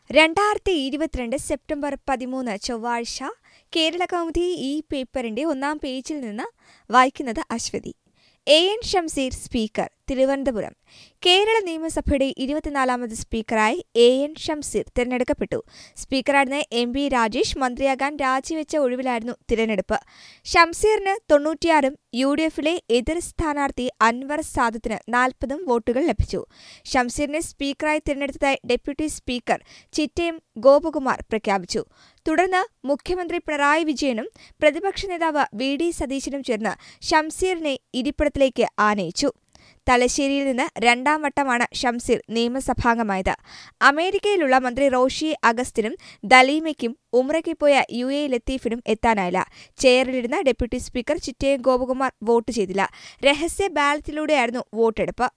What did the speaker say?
രണ്ടായിരത്തി ഇരുപത്തിരണ്ട് സെപ്റ്റംബർ പതിമൂന്ന് ചൊവ്വാഴ്ച കേരള കൗമുദി ഈ പേപ്പറിന്റെ ഒന്നാം പേജിൽ നിന്ന് വായിക്കുന്നത് Aswathy A N Shamseer speaker Thiruvananthapuram Kerala നിയമസഭയുടെ ഇരുപത്തിനാലാമത് സ്പീക്കറായി എ എൻ ഷംസീർ തിരഞ്ഞെടുക്കപ്പെട്ടു സ്പീക്കറായിരുന്ന എം പി രാജേഷ് മന്ത്രിയാകാൻ രാജിവെച്ച ഒഴിവിലായിരുന്നു തിരഞ്ഞെടുപ്പ് ഷംസീറിന് തൊണ്ണൂറ്റിയാറും യു ഡി എഫിലെ എതിർ സ്ഥാനാർത്ഥി അൻവർ സാദത്തിന് നാൽപ്പതും വോട്ടുകൾ ലഭിച്ചു ഷംസീറിനെ സ്പീക്കറായി തിരഞ്ഞെടുത്തതായി ഡെപ്യൂട്ടി സ്പീക്കർ ചിറ്റയം ഗോപകുമാർ പ്രഖ്യാപിച്ചു തുടർന്ന് മുഖ്യമന്ത്രി പിണറായി വിജയനും പ്രതിപക്ഷ നേതാവ് വി ഡി സതീശനും ചേർന്ന് ഷംസീറിനെ ഇരിപ്പിടത്തിലേക്ക് ആനയിച്ചു തലശ്ശേരിയിൽ നിന്ന് രണ്ടാം വട്ടമാണ് ഷംസീർ നിയമസഭാംഗമായത് അമേരിക്കയിലുള്ള മന്ത്രി റോഷി അഗസ്റ്റിനും ദലീമയ്ക്കും ഉമ്രയ്ക്ക് പോയ യു എ ലത്തീഫിനും എത്താനായില്ല ചെയറിലിരുന്ന deputy speaker Chittayam Gopakumar vote ചെയ്തില്ല രഹസ്യ ബാലറ്റിലൂടെയായിരുന്നു വോട്ടെടുപ്പ്